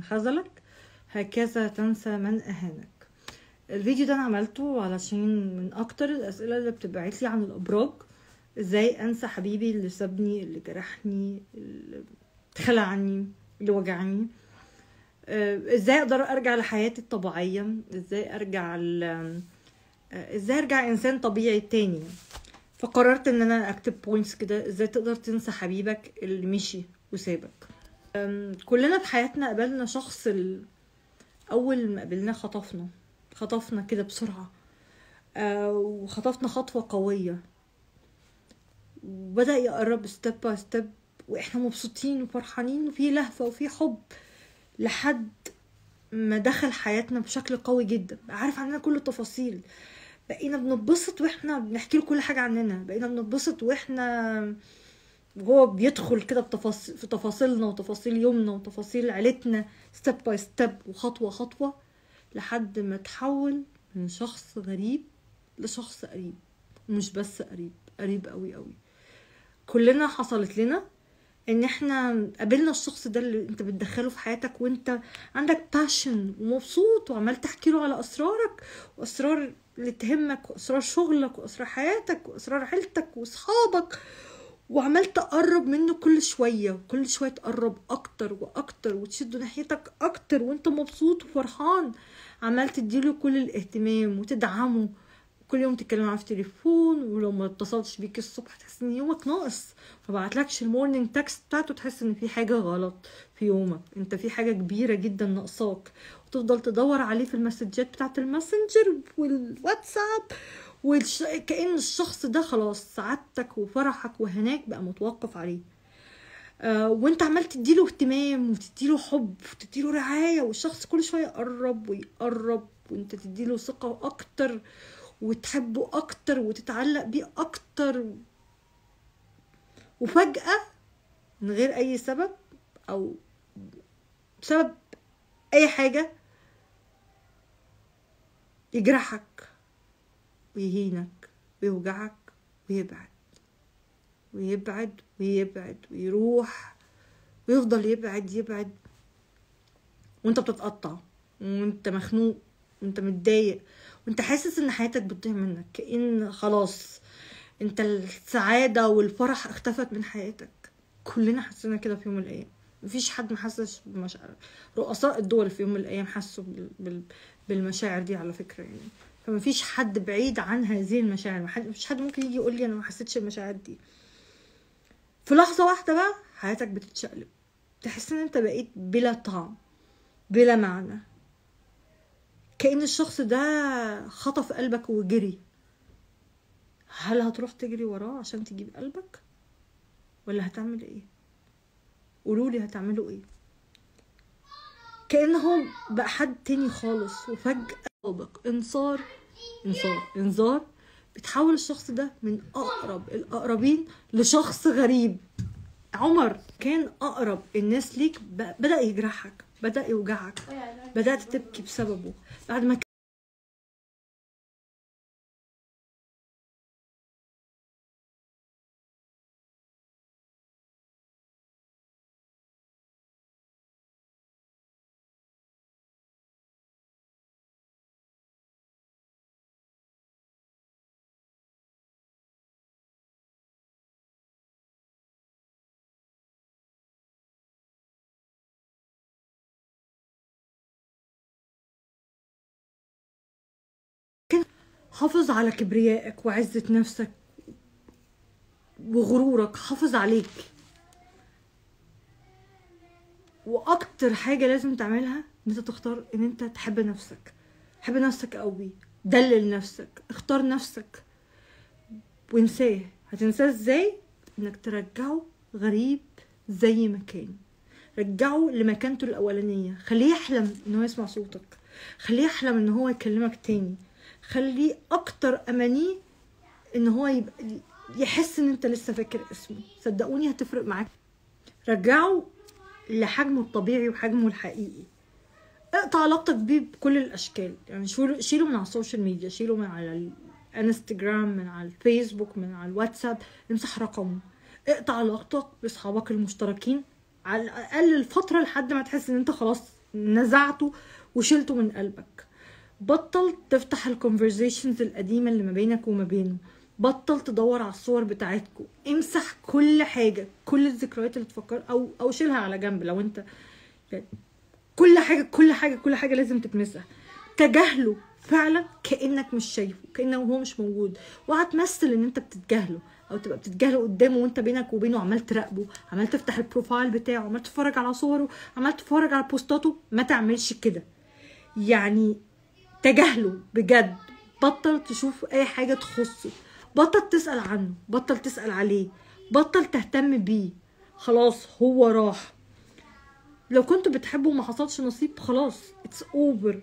من خذلك هكذا تنسى من اهانك الفيديو ده انا عملته علشان من اكتر الاسئله اللي بتبعت لي عن الابراج ازاي انسى حبيبي اللي سابني اللي جرحني اللي تخلى عني اللي وجعني آه، ازاي اقدر ارجع لحياتي الطبيعيه ازاي ارجع ل... آه، ازاي ارجع انسان طبيعي تاني فقررت ان انا اكتب بوينتس كده ازاي تقدر تنسى حبيبك اللي مشي وسابك أم، كلنا في حياتنا قابلنا شخص ال... اول ما قابلناه خطفنا خطفنا كده بسرعه آه، وخطفنا خطوه قويه وبدا يقرب ستيب باي ستيب واحنا مبسوطين وفرحانين وفي لهفه وفي حب لحد ما دخل حياتنا بشكل قوي جدا بقى عارف عننا كل التفاصيل بقينا بنتبسط واحنا بنحكي له كل حاجه عننا بقينا بنتبسط واحنا هو بيدخل كده بتفاصيل في تفاصيلنا وتفاصيل يومنا وتفاصيل عيلتنا ستيب باي ستيب وخطوه خطوه لحد ما تحول من شخص غريب لشخص قريب ومش بس قريب قريب قوي قوي كلنا حصلت لنا ان احنا قابلنا الشخص ده اللي انت بتدخله في حياتك وانت عندك باشن ومبسوط وعمال تحكي له على اسرارك واسرار اللي تهمك واسرار شغلك واسرار حياتك واسرار عيلتك واصحابك وعمال تقرب منه كل شوية وكل شوية تقرب أكتر وأكتر وتشده ناحيتك أكتر وأنت مبسوط وفرحان عمال تديله كل الاهتمام وتدعمه كل يوم تتكلم معاه في التليفون ولو ما اتصلتش بيك الصبح تحس ان يومك ناقص ما بعتلكش المورنينج تكست بتاعته تحس ان في حاجه غلط في يومك انت في حاجه كبيره جدا ناقصاك وتفضل تدور عليه في المسجات بتاعت الماسنجر والواتساب والش... كأن الشخص ده خلاص سعادتك وفرحك وهناك بقى متوقف عليه آه وانت عمال تديله اهتمام وتديله حب وتديله رعاية والشخص كل شوية يقرب ويقرب وانت تديله ثقة اكتر وتحبه اكتر وتتعلق بيه اكتر وفجأة من غير اي سبب او بسبب اي حاجة يجرحك ويهينك ويوجعك ويبعد ويبعد ويبعد ويروح ويفضل يبعد يبعد وانت بتتقطع وانت مخنوق وانت متضايق وانت حاسس ان حياتك بتضيع منك كأن خلاص انت السعادة والفرح اختفت من حياتك كلنا حسينا كده في يوم من الايام مفيش حد ما حسش بمشاعر رؤساء الدول في يوم من الايام حسوا بال... بال... بالمشاعر دي على فكرة يعني فما فيش حد بعيد عن هذه المشاعر مفيش حد ممكن يجي يقول لي انا ما حسيتش المشاعر دي في لحظة واحدة بقى حياتك بتتشقلب تحس ان انت بقيت بلا طعم بلا معنى كأن الشخص ده خطف قلبك وجري هل هتروح تجري وراه عشان تجيب قلبك ولا هتعمل ايه قولولي هتعملوا ايه كأنه هو بقى حد تاني خالص وفجأة سابق انذار انذار انذار بتحول الشخص ده من اقرب الاقربين لشخص غريب عمر كان اقرب الناس ليك ب- بدا يجرحك بدا يوجعك بدات تبكي بسببه بعد ما حافظ على كبريائك وعزة نفسك وغرورك حافظ عليك واكتر حاجة لازم تعملها ان انت تختار ان انت تحب نفسك حب نفسك قوي دلل نفسك اختار نفسك وانساه هتنساه ازاي انك ترجعه غريب زي ما كان رجعه لمكانته الاولانيه خليه يحلم ان هو يسمع صوتك خليه يحلم ان هو يكلمك تاني خليه اكتر امانيه ان هو يبقى يحس ان انت لسه فاكر اسمه صدقوني هتفرق معاك رجعه لحجمه الطبيعي وحجمه الحقيقي اقطع علاقتك بيه بكل الاشكال يعني شيله شيله من على السوشيال ميديا شيله من على الانستجرام من على الفيسبوك من على الواتساب امسح رقمه اقطع علاقتك باصحابك المشتركين على الاقل الفتره لحد ما تحس ان انت خلاص نزعته وشلته من قلبك بطل تفتح الكونفرزيشنز القديمه اللي ما بينك وما بينه بطل تدور على الصور بتاعتكم امسح كل حاجه كل الذكريات اللي تفكر او او شيلها على جنب لو انت يعني كل حاجه كل حاجه كل حاجه لازم تتمسح تجاهله فعلا كانك مش شايفه كانه هو مش موجود وهتمثل ان انت بتتجاهله او تبقى بتتجاهله قدامه وانت بينك وبينه عمال تراقبه عمال تفتح البروفايل بتاعه عمال تتفرج على صوره عمال تتفرج على بوستاته ما تعملش كده يعني تجاهله بجد بطل تشوف اي حاجه تخصه بطل تسال عنه بطل تسال عليه بطل تهتم بيه خلاص هو راح لو كنت بتحبه وما حصلش نصيب خلاص اتس اوفر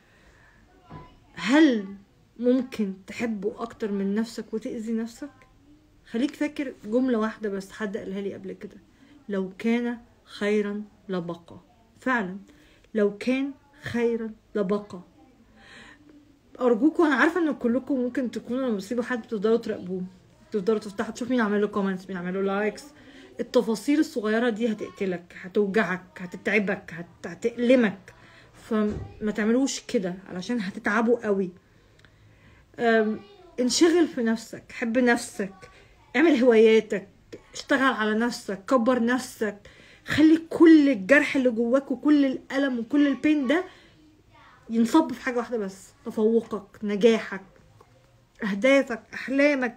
هل ممكن تحبه اكتر من نفسك وتأذي نفسك خليك فاكر جملة واحدة بس حد قالها لي قبل كده لو كان خيرا لبقى فعلا لو كان خيرا لبقى ارجوكم انا عارفه ان كلكم ممكن تكونوا لما بتسيبوا حد بتفضلوا تراقبوه تفضلوا تفتحوا تشوف مين عمل له كومنتس مين عمل له لايكس التفاصيل الصغيره دي هتقتلك هتوجعك هتتعبك هت- هتألمك فما تعملوش كده علشان هتتعبوا قوي أم، انشغل في نفسك حب نفسك اعمل هواياتك اشتغل على نفسك كبر نفسك خلي كل الجرح اللي جواك وكل الألم وكل البين ده ينصب في حاجة واحدة بس تفوقك نجاحك أهدافك أحلامك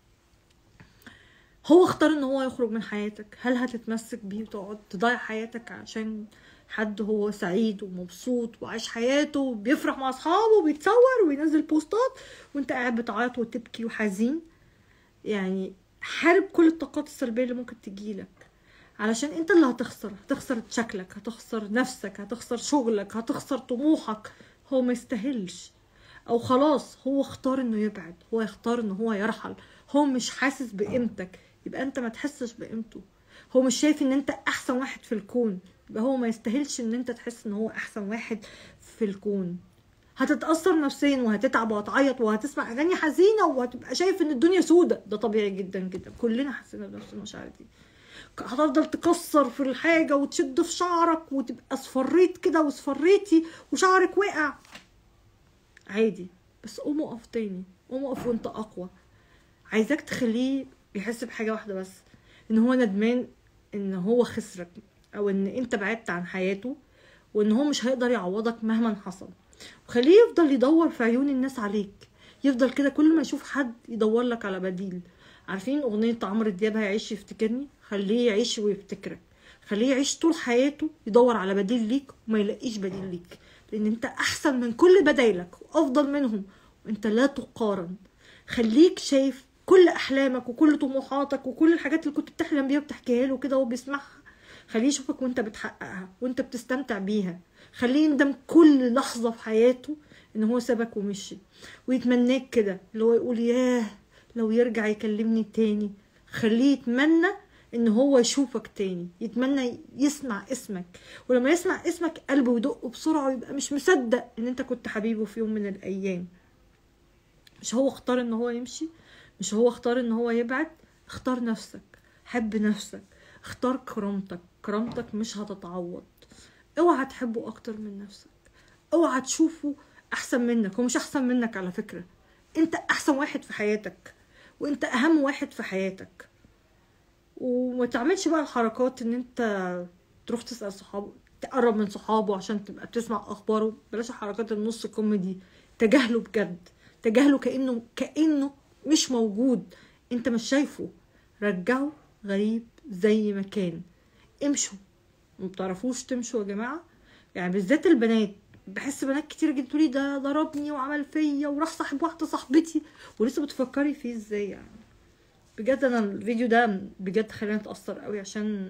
هو اختار ان هو يخرج من حياتك هل هتتمسك بيه وتقعد تضيع حياتك عشان حد هو سعيد ومبسوط وعايش حياته وبيفرح مع اصحابه وبيتصور وينزل بوستات وانت قاعد بتعيط وتبكي وحزين يعني حارب كل الطاقات السلبية اللي ممكن تجيلك علشان انت اللي هتخسر هتخسر شكلك هتخسر نفسك هتخسر شغلك هتخسر طموحك هو ما يستاهلش او خلاص هو اختار انه يبعد هو يختار انه هو يرحل هو مش حاسس بقيمتك يبقى انت ما تحسش بقيمته هو مش شايف ان انت احسن واحد في الكون يبقى هو ما يستاهلش ان انت تحس ان هو احسن واحد في الكون هتتأثر نفسيا وهتتعب وهتعيط وهتسمع أغاني حزينة وهتبقى شايف إن الدنيا سودة ده طبيعي جدا جدا كلنا حسينا بنفس المشاعر دي هتفضل تكسر في الحاجة وتشد في شعرك وتبقى اصفريت كده واصفريتي وشعرك وقع عادي بس قوم اقف تاني قوم اقف وانت اقوى عايزاك تخليه يحس بحاجة واحدة بس ان هو ندمان ان هو خسرك او ان انت بعدت عن حياته وان هو مش هيقدر يعوضك مهما حصل وخليه يفضل يدور في عيون الناس عليك يفضل كده كل ما يشوف حد يدور لك على بديل عارفين اغنية عمرو دياب هيعيش يفتكرني خليه يعيش ويفتكرك خليه يعيش طول حياته يدور على بديل ليك وما يلاقيش بديل ليك لان انت احسن من كل بدايلك وافضل منهم وانت لا تقارن خليك شايف كل احلامك وكل طموحاتك وكل الحاجات اللي كنت بتحلم بيها وبتحكيها له كده وهو بيسمعها خليه يشوفك وانت بتحققها وانت بتستمتع بيها خليه يندم كل لحظة في حياته ان هو سابك ومشي ويتمناك كده اللي هو يقول ياه لو يرجع يكلمني تاني خليه يتمنى ان هو يشوفك تاني يتمنى يسمع اسمك ولما يسمع اسمك قلبه يدق بسرعة ويبقى مش مصدق ان انت كنت حبيبه في يوم من الايام مش هو اختار ان هو يمشي مش هو اختار ان هو يبعد اختار نفسك حب نفسك اختار كرامتك كرامتك مش هتتعوض اوعى تحبه اكتر من نفسك اوعى تشوفه احسن منك هو مش احسن منك على فكرة انت احسن واحد في حياتك وانت اهم واحد في حياتك وما تعملش بقى الحركات ان انت تروح تسأل صحابه تقرب من صحابه عشان تبقى بتسمع اخباره بلاش الحركات النص كوميدي تجاهله بجد تجاهله كانه كانه مش موجود انت مش شايفه رجعه غريب زي ما كان امشوا ما بتعرفوش تمشوا يا جماعه يعني بالذات البنات بحس بنات كتير جدا تقولي ده ضربني وعمل فيا وراح صاحب واحده صاحبتي ولسه بتفكري فيه ازاي يعني بجد انا الفيديو ده بجد خلاني اتاثر قوي عشان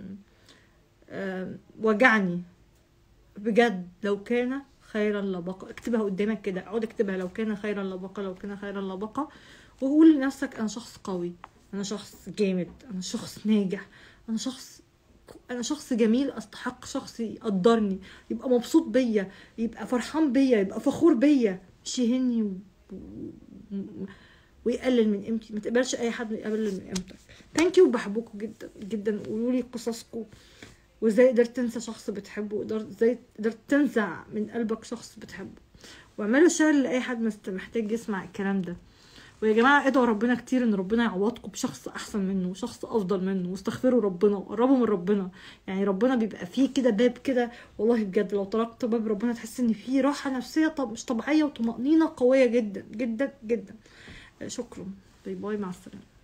آه، وجعني بجد لو كان خيرا لبقى اكتبها قدامك كده اقعد اكتبها لو كان خيرا لبقى لو كان خيرا لبقى وقول لنفسك انا شخص قوي انا شخص جامد انا شخص ناجح انا شخص انا شخص جميل استحق شخص يقدرني يبقى مبسوط بيا يبقى فرحان بيا يبقى فخور بيا مش يهني و... و... ويقلل من قيمتي ما تقبلش اي حد يقلل من قيمتك ثانك يو بحبكم جدا جدا قولوا لي قصصكم وازاي قدرت تنسى شخص بتحبه وقدرت ازاي قدرت تنزع من قلبك شخص بتحبه واعملوا شير لاي حد مست- محتاج يسمع الكلام ده ويا جماعه ادعوا ربنا كتير ان ربنا يعوضكم بشخص احسن منه وشخص افضل منه واستغفروا ربنا وقربوا من ربنا يعني ربنا بيبقى فيه كده باب كده والله بجد لو طرقت باب ربنا تحس ان فيه راحه نفسيه طب مش طبيعيه وطمانينه قويه جدا جدا جدا شكرا باي باي مع السلامه